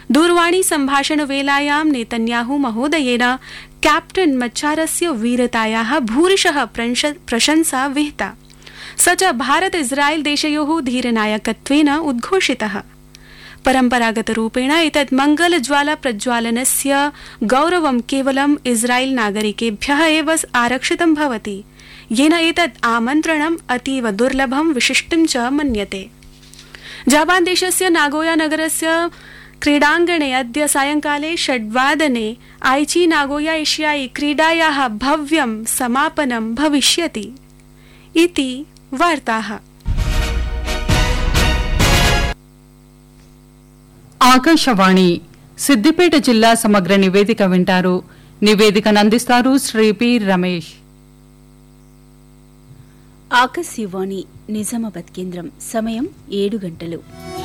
दूरवाणी सम्भाषणवेलायां नेतन्याहू महोदयेन कैप्टन मच्चारस्य वीरतायाः भूरिशः प्रंश- प्रशंसा विहिता स च भारत इस्रायेल देशयोः धीरनायकत्वेन उद्घोषितः परम्परागतरूपेण एतत् मङ्गलज्वाला प्रज्वालनस्य गौरवं केवलं इस्रायेल नागरिकेभ्यः एव आरक्षितं भवति येन एतत् आमन्त्रणम् अतीव दुर्लभं विशिष्टं च मन्यते जापान देशस्य नागोया नगरस्य क्रीडाङ्गणे अद्य सायंकाले षड्वादने आइची नागोया एशियाई क्रीडायाः भव्यं समापनं भविष्यति इति वार्ताः ఆకాశవాణి సిద్దిపేట జిల్లా సమగ్ర నివేదిక వింటారు నివేదికను అందిస్తారు శ్రీ పి రమేష్ ఆకాశవాణి నిజామాబాద్ కేంద్రం సమయం ఏడు గంటలు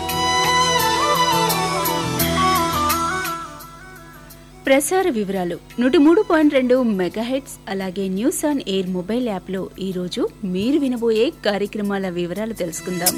ప్రసార వివరాలు నూట మూడు పాయింట్ రెండు మెగాహెట్స్ అలాగే న్యూస్ ఆన్ ఎయిర్ మొబైల్ యాప్లో ఈరోజు మీరు వినబోయే కార్యక్రమాల వివరాలు తెలుసుకుందాం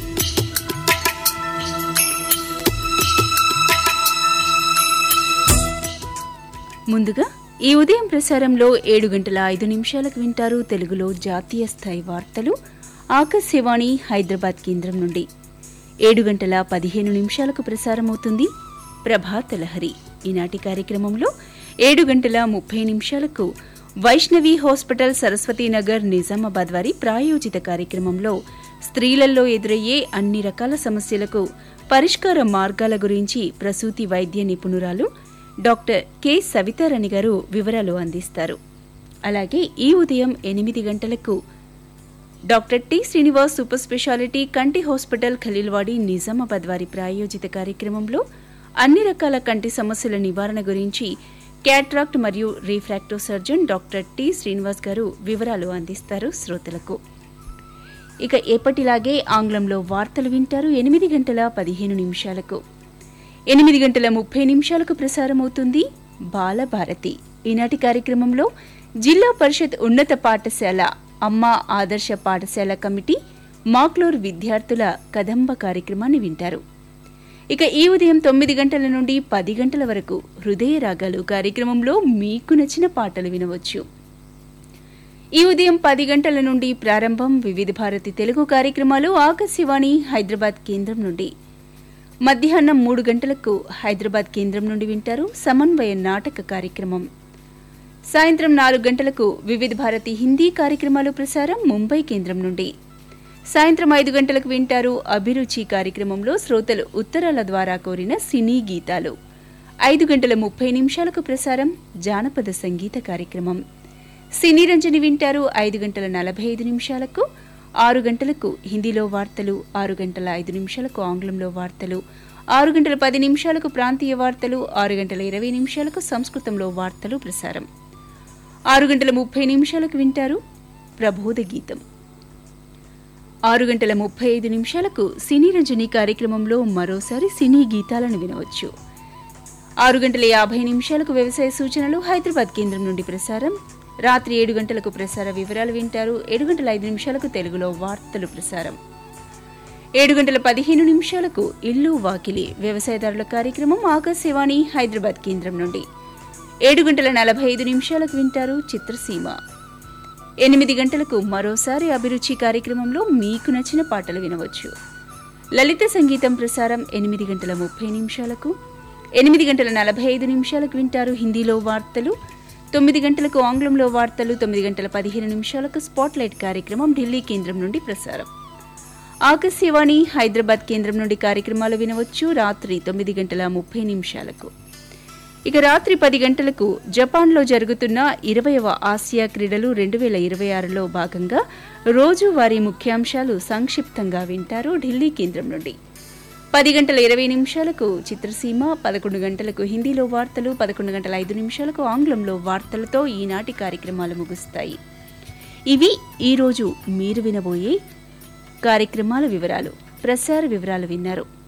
ముందుగా ఈ ఉదయం ప్రసారంలో ఏడు గంటల ఐదు నిమిషాలకు వింటారు తెలుగులో జాతీయ స్థాయి వార్తలు ఆకాశవాణి హైదరాబాద్ కేంద్రం నుండి ఏడు గంటల పదిహేను నిమిషాలకు ప్రసారమవుతుంది ప్రభాత లహరి ఈనాటి కార్యక్రమంలో ఏడు గంటల ముప్పై నిమిషాలకు వైష్ణవి హాస్పిటల్ సరస్వతీనగర్ నిజామాబాద్ వారి ప్రాయోజిత కార్యక్రమంలో స్త్రీలలో ఎదురయ్యే అన్ని రకాల సమస్యలకు పరిష్కార మార్గాల గురించి ప్రసూతి వైద్య నిపుణురాలు డాక్టర్ కె సవితారాణి గారు వివరాలు అందిస్తారు అలాగే ఈ ఉదయం ఎనిమిది గంటలకు doctor T Srinivas super speciality కంటి హాస్పిటల్ ఖలీల్వాడి నిజామాబాద్ వారి ప్రాయోజిత కార్యక్రమంలో అన్ని రకాల కంటి సమస్యల నివారణ గురించి క్యాట్రాక్ట్ మరియు refractive surgeon doctor T Srinivas గారు వివరాలు అందిస్తారు శ్రోతలకు ఇక ఎప్పటిలాగే ఆంగ్లంలో వార్తలు వింటారు ఎనిమిది గంటల పదిహేను నిమిషాలకు ఎనిమిది గంటల ముప్పై నిమిషాలకు ప్రసారమవుతుంది బాలభారతి ఈనాటి కార్యక్రమంలో జిల్లా పరిషత్ ఉన్నత పాఠశాల అమ్మ ఆదర్శ పాఠశాల కమిటీ మాక్లూర్ విద్యార్థుల కదంబ కార్యక్రమాన్ని వింటారు ఇక ఈ ఉదయం తొమ్మిది గంటల నుండి పది గంటల వరకు హృదయ రాగాలు కార్యక్రమంలో మీకు నచ్చిన పాటలు వినవచ్చు ఈ ఉదయం పది గంటల నుండి ప్రారంభం వివిధ భారతి తెలుగు కార్యక్రమాలు ఆకాశవాణి హైదరాబాద్ కేంద్రం నుండి మధ్యాహ్నం మూడు గంటలకు హైదరాబాద్ కేంద్రం నుండి వింటారు సమన్వయ నాటక కార్యక్రమం సాయంత్రం నాలుగు గంటలకు వివిధ భారతి హిందీ కార్యక్రమాలు ప్రసారం ముంబై కేంద్రం నుండి సాయంత్రం ఐదు గంటలకు వింటారు అభిరుచి కార్యక్రమంలో శ్రోతలు ఉత్తరాల ద్వారా కోరిన సినీ గీతాలు ఐదు గంటల ముప్పై నిమిషాలకు ప్రసారం జానపద సంగీత కార్యక్రమం సినీ రంజని వింటారు ఐదు గంటల నలభై ఐదు నిమిషాలకు ఆరు గంటలకు హిందీలో వార్తలు ఆరు గంటల ఐదు నిమిషాలకు ఆంగ్లంలో వార్తలు ఆరు గంటల పది నిమిషాలకు ప్రాంతీయ వార్తలు ఆరు గంటల ఇరవై నిమిషాలకు సంస్కృతంలో వార్తలు ప్రసారం ఆరు గంటల ముప్పై నిమిషాలకు వింటారు ప్రబోధ గీతం ఆరు గంటల ముప్పై ఐదు నిమిషాలకు సినీ రంజని కార్యక్రమంలో మరోసారి సినీ గీతాలను వినవచ్చు ఆరు గంటల యాభై నిమిషాలకు వ్యవసాయ సూచనలు హైదరాబాద్ కేంద్రం నుండి ప్రసారం రాత్రి ఏడు గంటలకు ప్రసార వివరాలు వింటారు ఏడు గంటల ఐదు నిమిషాలకు తెలుగులో వార్తలు ప్రసారం ఏడు గంటల పదిహేను నిమిషాలకు ఇల్లు వాకిలి వ్యవసాయదారుల కార్యక్రమం ఆకాశవాణి హైదరాబాద్ కేంద్రం నుండి ఏడు గంటల నలభై ఐదు నిమిషాలకు వింటారు చిత్రసీమ ఎనిమిది గంటలకు మరోసారి అభిరుచి కార్యక్రమంలో మీకు నచ్చిన పాటలు వినవచ్చు లలిత సంగీతం ప్రసారం ఎనిమిది గంటల ముప్పై నిమిషాలకు ఎనిమిది గంటల నలభై ఐదు నిమిషాలకు వింటారు హిందీలో వార్తలు తొమ్మిది గంటలకు ఆంగ్లంలో వార్తలు తొమ్మిది గంటల పదిహేను నిమిషాలకు స్పాట్లైట్ కార్యక్రమం ఢిల్లీ కేంద్రం నుండి ప్రసారం ఆకాశవాణి హైదరాబాద్ కేంద్రం నుండి కార్యక్రమాలు వినవచ్చు రాత్రి తొమ్మిది గంటల ముప్పై నిమిషాలకు ఇక రాత్రి పది గంటలకు జపాన్లో జరుగుతున్న ఇరవయవ ఆసియా క్రీడలు రెండు వేల ఇరవై ఆరులో భాగంగా రోజువారీ ముఖ్యాంశాలు సంక్షిప్తంగా వింటారు ఢిల్లీ కేంద్రం నుండి పది గంటల ఇరవై నిమిషాలకు చిత్రసీమ పదకొండు గంటలకు హిందీలో వార్తలు పదకొండు గంటల ఐదు నిమిషాలకు ఆంగ్లంలో వార్తలతో ఈనాటి కార్యక్రమాలు ముగుస్తాయి ఇవి ఈరోజు మీరు వినబోయే కార్యక్రమాల వివరాలు ప్రసార వివరాలు విన్నారు